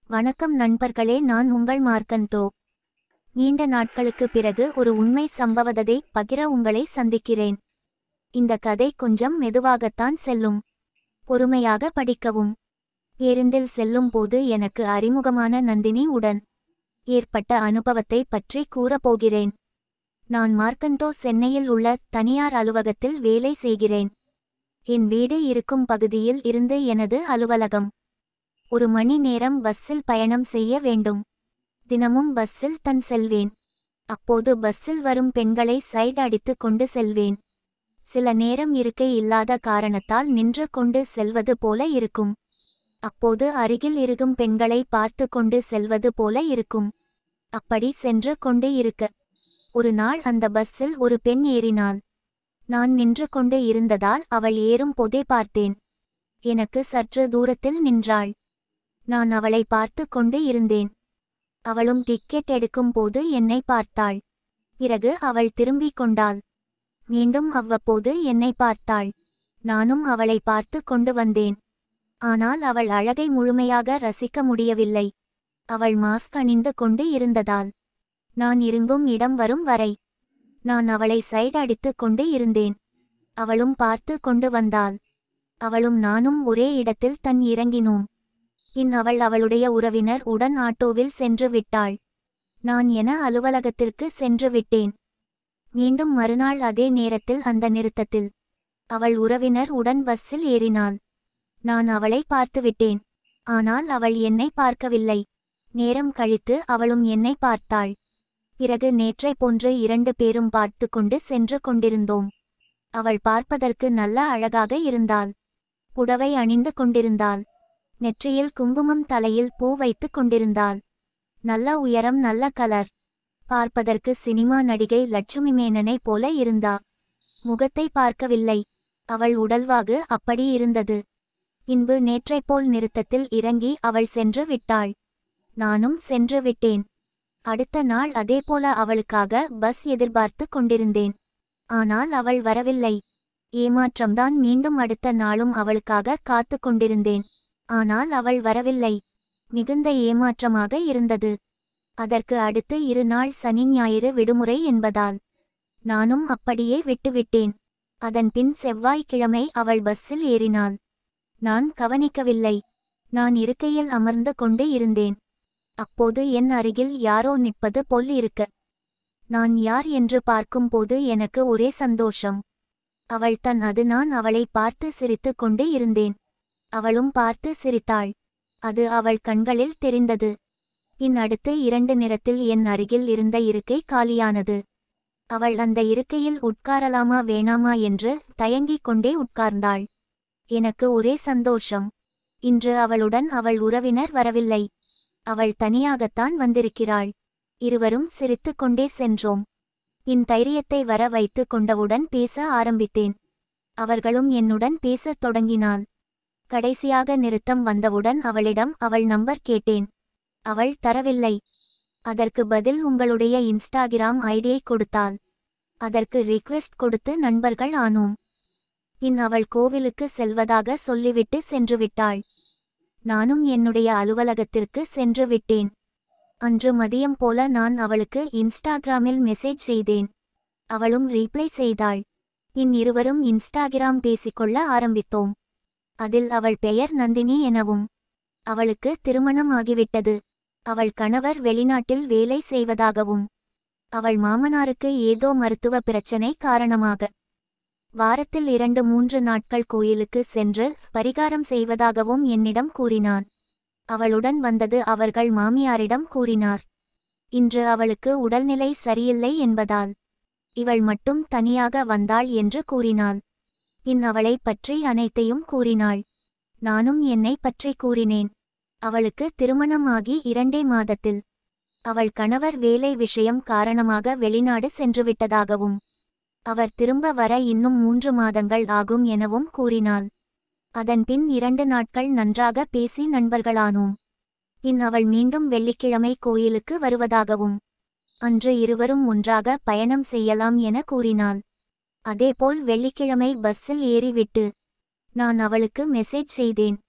வணக்கம் நண்பர்களே நான் உங்கள் மார்க்கந்தோ நீண்ட நாட்களுக்கு பிறகு ஒரு உண்மை சம்பவத்தை பகிர உங்களை சந்திக்கிறேன் இந்த கதை கொஞ்சம் மெதுவாகத்தான் செல்லும் பொறுமையாக படிக்கவும் பேருந்தில் செல்லும் போது எனக்கு அறிமுகமான நந்தினி உடன் ஏற்பட்ட அனுபவத்தை பற்றி கூறப்போகிறேன் நான் மார்க்கந்தோ சென்னையில் உள்ள தனியார் அலுவலகத்தில் வேலை செய்கிறேன் என் வீடு இருக்கும் பகுதியில் இருந்து எனது அலுவலகம் ஒரு மணி நேரம் பஸ்ஸில் பயணம் செய்ய வேண்டும் தினமும் பஸ்ஸில் தன் செல்வேன் அப்போது பஸ்ஸில் வரும் பெண்களை சைடு அடித்து கொண்டு செல்வேன் சில நேரம் இருக்கை இல்லாத காரணத்தால் நின்று கொண்டு செல்வது போல இருக்கும் அப்போது அருகில் இருக்கும் பெண்களை பார்த்து கொண்டு செல்வது போல இருக்கும் அப்படி சென்று கொண்டு இருக்க ஒரு நாள் அந்த பஸ்ஸில் ஒரு பெண் ஏறினாள் நான் நின்று கொண்டு இருந்ததால் அவள் ஏறும் போதே பார்த்தேன் எனக்கு சற்று தூரத்தில் நின்றாள் நான் அவளை பார்த்து கொண்டு இருந்தேன் அவளும் டிக்கெட் எடுக்கும் போது என்னை பார்த்தாள் பிறகு அவள் திரும்பிக் கொண்டாள் மீண்டும் அவ்வப்போது என்னை பார்த்தாள் நானும் அவளை பார்த்து கொண்டு வந்தேன் ஆனால் அவள் அழகை முழுமையாக ரசிக்க முடியவில்லை அவள் மாஸ்க் அணிந்து கொண்டு இருந்ததால் நான் இருங்கும் இடம் வரும் வரை நான் அவளை சைடு அடித்து கொண்டு இருந்தேன் அவளும் பார்த்து கொண்டு வந்தாள் அவளும் நானும் ஒரே இடத்தில் தன் இறங்கினோம் பின் அவள் அவளுடைய உறவினர் உடன் ஆட்டோவில் சென்று விட்டாள் நான் என அலுவலகத்திற்கு சென்று விட்டேன் மீண்டும் மறுநாள் அதே நேரத்தில் அந்த நிறுத்தத்தில் அவள் உறவினர் உடன் பஸ்ஸில் ஏறினாள் நான் அவளை பார்த்துவிட்டேன் ஆனால் அவள் என்னை பார்க்கவில்லை நேரம் கழித்து அவளும் என்னை பார்த்தாள் பிறகு நேற்றை போன்று இரண்டு பேரும் பார்த்து கொண்டு சென்று கொண்டிருந்தோம் அவள் பார்ப்பதற்கு நல்ல அழகாக இருந்தாள் புடவை அணிந்து கொண்டிருந்தாள் நெற்றியில் குங்குமம் தலையில் பூ வைத்து கொண்டிருந்தாள் நல்ல உயரம் நல்ல கலர் பார்ப்பதற்கு சினிமா நடிகை லட்சுமி மேனனை போல இருந்தா முகத்தை பார்க்கவில்லை அவள் உடல்வாகு அப்படி இருந்தது பின்பு நேற்றைப்போல் நிறுத்தத்தில் இறங்கி அவள் சென்று விட்டாள் நானும் சென்று விட்டேன் அடுத்த நாள் அதேபோல அவளுக்காக பஸ் எதிர்பார்த்து கொண்டிருந்தேன் ஆனால் அவள் வரவில்லை ஏமாற்றம்தான் மீண்டும் அடுத்த நாளும் அவளுக்காக காத்து கொண்டிருந்தேன் ஆனால் அவள் வரவில்லை மிகுந்த ஏமாற்றமாக இருந்தது அதற்கு அடுத்து இரு நாள் சனி ஞாயிறு விடுமுறை என்பதால் நானும் அப்படியே விட்டுவிட்டேன் அதன்பின் செவ்வாய்க்கிழமை அவள் பஸ்ஸில் ஏறினாள் நான் கவனிக்கவில்லை நான் இருக்கையில் அமர்ந்து கொண்டு இருந்தேன் அப்போது என் அருகில் யாரோ நிற்பது போல் இருக்க நான் யார் என்று பார்க்கும்போது எனக்கு ஒரே சந்தோஷம் அவள் தன் அது நான் அவளை பார்த்து சிரித்து கொண்டு இருந்தேன் அவளும் பார்த்து சிரித்தாள் அது அவள் கண்களில் தெரிந்தது பின் அடுத்து இரண்டு நிறத்தில் என் அருகில் இருந்த இருக்கை காலியானது அவள் அந்த இருக்கையில் உட்காரலாமா வேணாமா என்று தயங்கிக் கொண்டே உட்கார்ந்தாள் எனக்கு ஒரே சந்தோஷம் இன்று அவளுடன் அவள் உறவினர் வரவில்லை அவள் தனியாகத்தான் வந்திருக்கிறாள் இருவரும் சிரித்துக் கொண்டே சென்றோம் என் தைரியத்தை வர வைத்து கொண்டவுடன் பேச ஆரம்பித்தேன் அவர்களும் என்னுடன் பேசத் தொடங்கினாள் கடைசியாக நிறுத்தம் வந்தவுடன் அவளிடம் அவள் நம்பர் கேட்டேன் அவள் தரவில்லை அதற்கு பதில் உங்களுடைய இன்ஸ்டாகிராம் ஐடியை கொடுத்தாள் அதற்கு ரிக்வெஸ்ட் கொடுத்து நண்பர்கள் ஆனோம் பின் அவள் கோவிலுக்கு செல்வதாக சொல்லிவிட்டு சென்று விட்டாள் நானும் என்னுடைய அலுவலகத்திற்கு சென்று விட்டேன் அன்று மதியம் போல நான் அவளுக்கு இன்ஸ்டாகிராமில் மெசேஜ் செய்தேன் அவளும் ரீப்ளை செய்தாள் பின் இருவரும் இன்ஸ்டாகிராம் பேசிக்கொள்ள ஆரம்பித்தோம் அதில் அவள் பெயர் நந்தினி எனவும் அவளுக்கு திருமணம் ஆகிவிட்டது அவள் கணவர் வெளிநாட்டில் வேலை செய்வதாகவும் அவள் மாமனாருக்கு ஏதோ மருத்துவ பிரச்சனை காரணமாக வாரத்தில் இரண்டு மூன்று நாட்கள் கோயிலுக்கு சென்று பரிகாரம் செய்வதாகவும் என்னிடம் கூறினான் அவளுடன் வந்தது அவர்கள் மாமியாரிடம் கூறினார் இன்று அவளுக்கு உடல்நிலை சரியில்லை என்பதால் இவள் மட்டும் தனியாக வந்தாள் என்று கூறினாள் பின் அவளைப் பற்றி அனைத்தையும் கூறினாள் நானும் என்னை பற்றி கூறினேன் அவளுக்கு திருமணமாகி இரண்டே மாதத்தில் அவள் கணவர் வேலை விஷயம் காரணமாக வெளிநாடு சென்றுவிட்டதாகவும் அவர் திரும்ப வர இன்னும் மூன்று மாதங்கள் ஆகும் எனவும் கூறினாள் அதன்பின் இரண்டு நாட்கள் நன்றாக பேசி நண்பர்களானோம் பின் அவள் மீண்டும் வெள்ளிக்கிழமை கோயிலுக்கு வருவதாகவும் அன்று இருவரும் ஒன்றாக பயணம் செய்யலாம் என கூறினாள் அதேபோல் வெள்ளிக்கிழமை பஸ்ஸில் ஏறிவிட்டு நான் அவளுக்கு மெசேஜ் செய்தேன்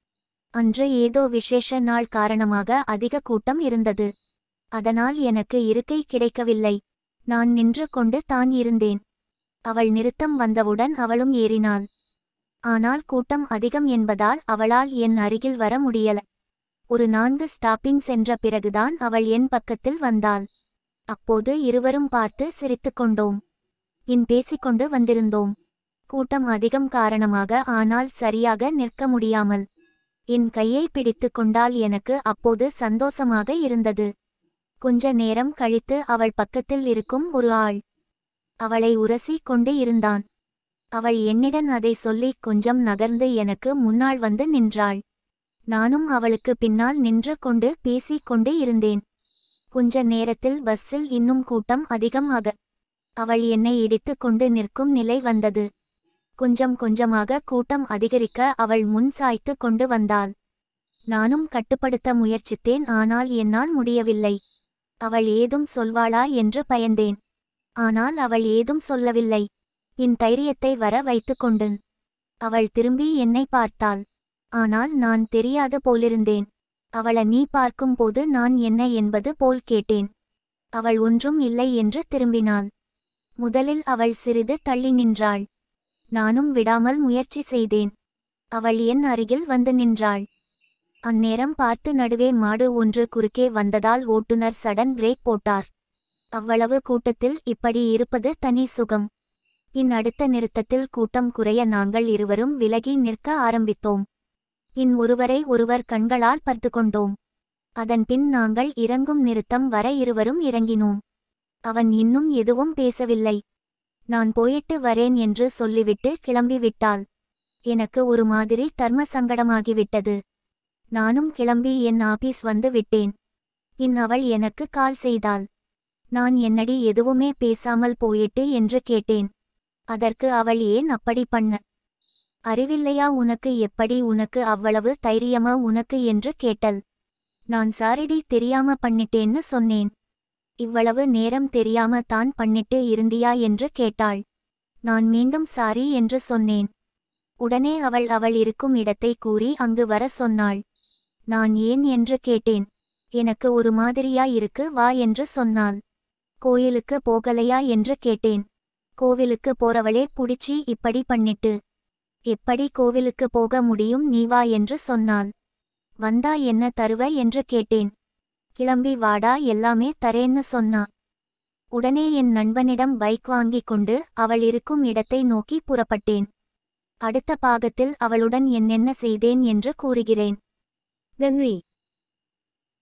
அன்று ஏதோ விசேஷ நாள் காரணமாக அதிக கூட்டம் இருந்தது அதனால் எனக்கு இருக்கை கிடைக்கவில்லை நான் நின்று கொண்டு தான் இருந்தேன் அவள் நிறுத்தம் வந்தவுடன் அவளும் ஏறினாள் ஆனால் கூட்டம் அதிகம் என்பதால் அவளால் என் அருகில் வர முடியல ஒரு நான்கு ஸ்டாப்பிங் சென்ற பிறகுதான் அவள் என் பக்கத்தில் வந்தாள் அப்போது இருவரும் பார்த்து சிரித்துக் கொண்டோம் பின் பேசிக்கொண்டு வந்திருந்தோம் கூட்டம் அதிகம் காரணமாக ஆனால் சரியாக நிற்க முடியாமல் என் கையை பிடித்து கொண்டால் எனக்கு அப்போது சந்தோஷமாக இருந்தது கொஞ்ச நேரம் கழித்து அவள் பக்கத்தில் இருக்கும் ஒரு ஆள் அவளை உரசி கொண்டு இருந்தான் அவள் என்னிடம் அதை சொல்லி கொஞ்சம் நகர்ந்து எனக்கு முன்னால் வந்து நின்றாள் நானும் அவளுக்கு பின்னால் நின்று கொண்டு பேசிக் கொண்டு இருந்தேன் கொஞ்ச நேரத்தில் பஸ்ஸில் இன்னும் கூட்டம் அதிகம் ஆக அவள் என்னை இடித்து கொண்டு நிற்கும் நிலை வந்தது கொஞ்சம் கொஞ்சமாக கூட்டம் அதிகரிக்க அவள் முன் சாய்த்து கொண்டு வந்தாள் நானும் கட்டுப்படுத்த முயற்சித்தேன் ஆனால் என்னால் முடியவில்லை அவள் ஏதும் சொல்வாளா என்று பயந்தேன் ஆனால் அவள் ஏதும் சொல்லவில்லை என் தைரியத்தை வர வைத்துக் கொண்டேன் அவள் திரும்பி என்னை பார்த்தாள் ஆனால் நான் தெரியாது போலிருந்தேன் அவள நீ பார்க்கும்போது நான் என்ன என்பது போல் கேட்டேன் அவள் ஒன்றும் இல்லை என்று திரும்பினாள் முதலில் அவள் சிறிது தள்ளி நின்றாள் நானும் விடாமல் முயற்சி செய்தேன் அவள் என் அருகில் வந்து நின்றாள் அந்நேரம் பார்த்து நடுவே மாடு ஒன்று குறுக்கே வந்ததால் ஓட்டுநர் சடன் பிரேக் போட்டார் அவ்வளவு கூட்டத்தில் இப்படி இருப்பது தனி சுகம் பின் அடுத்த நிறுத்தத்தில் கூட்டம் குறைய நாங்கள் இருவரும் விலகி நிற்க ஆரம்பித்தோம் பின் ஒருவரை ஒருவர் கண்களால் பார்த்து கொண்டோம் அதன் பின் நாங்கள் இறங்கும் நிறுத்தம் வர இருவரும் இறங்கினோம் அவன் இன்னும் எதுவும் பேசவில்லை நான் போயிட்டு வரேன் என்று சொல்லிவிட்டு கிளம்பிவிட்டாள் எனக்கு ஒரு மாதிரி தர்ம சங்கடமாகிவிட்டது நானும் கிளம்பி என் ஆபீஸ் வந்து விட்டேன் பின் அவள் எனக்கு கால் செய்தாள் நான் என்னடி எதுவுமே பேசாமல் போயிட்டு என்று கேட்டேன் அதற்கு அவள் ஏன் அப்படி பண்ண அறிவில்லையா உனக்கு எப்படி உனக்கு அவ்வளவு தைரியமா உனக்கு என்று கேட்டல் நான் சாரிடி தெரியாம பண்ணிட்டேன்னு சொன்னேன் இவ்வளவு நேரம் தெரியாம தான் பண்ணிட்டு இருந்தியா என்று கேட்டாள் நான் மீண்டும் சாரி என்று சொன்னேன் உடனே அவள் அவள் இருக்கும் இடத்தை கூறி அங்கு வர சொன்னாள் நான் ஏன் என்று கேட்டேன் எனக்கு ஒரு மாதிரியா இருக்கு வா என்று சொன்னாள் கோயிலுக்கு போகலையா என்று கேட்டேன் கோவிலுக்கு போறவளே புடிச்சி இப்படி பண்ணிட்டு எப்படி கோவிலுக்கு போக முடியும் நீ வா என்று சொன்னாள் வந்தா என்ன தருவ என்று கேட்டேன் கிளம்பி வாடா எல்லாமே தரேன்னு சொன்னா உடனே என் நண்பனிடம் பைக் வாங்கிக் கொண்டு அவள் இருக்கும் இடத்தை நோக்கி புறப்பட்டேன் அடுத்த பாகத்தில் அவளுடன் என்னென்ன செய்தேன் என்று கூறுகிறேன் நன்றி